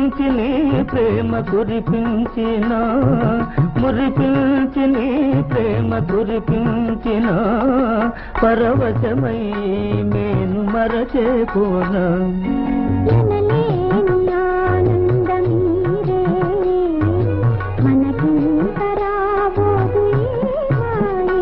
మురిపించి నీ ప్రేమ కురిపించిన మురిపించి నీ ప్రేమ కురిపించిన పరవశమై నేను మరచేపోనా ఎనలేని ఆనందమీరే మనకింత రాబోదు ఈ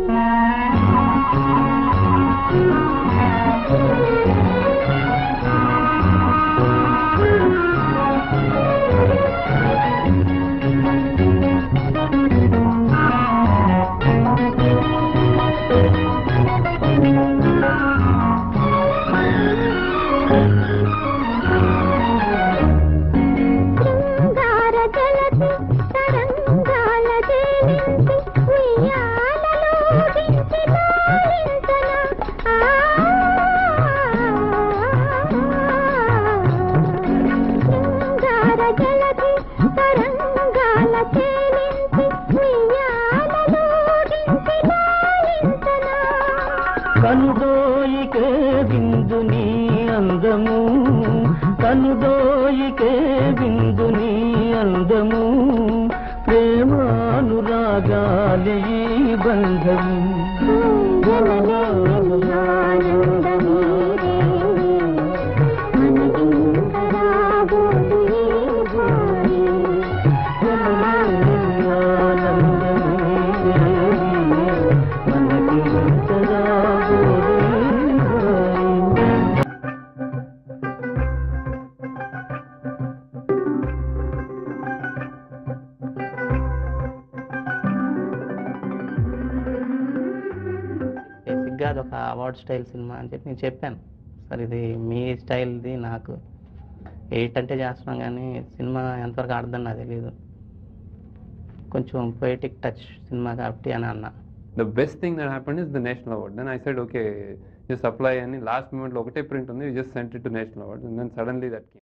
శృంగార జలధి తరంగాల జేలించి ఉయ్యాలలోగించి లాలించన. ఆ శృంగార జలధి తరంగాల జేలించి ఉయ్యాలలోగించి లాలించన. కనుదోయికే విందు నీ అందము కనుదోయికే విందు నీ అందము ప్రేమానురాగాలి ఈ బంధము ఎనలేని ఆనందమీరే మనకింత రాబోదు ఈ హాయి. మనకి బేసిక్గా అది ఒక అవార్డ్ స్టైల్ సినిమా అని చెప్పి నేను చెప్పాను సార్ ఇది మీ స్టైల్ది నాకు ఎయిట్ అంటే చేస్తున్నాం కానీ సినిమా ఎంతవరకు ఆడదని నాకు తెలియదు కొంచెం పొయిటిక్ టచ్ సినిమా కాబట్టి అని అన్నా the best thing that happened is the national award. Then I said, okay, just apply. And last moment, ఒకటే print ఉంది, we just sent it to national award. And then suddenly that came.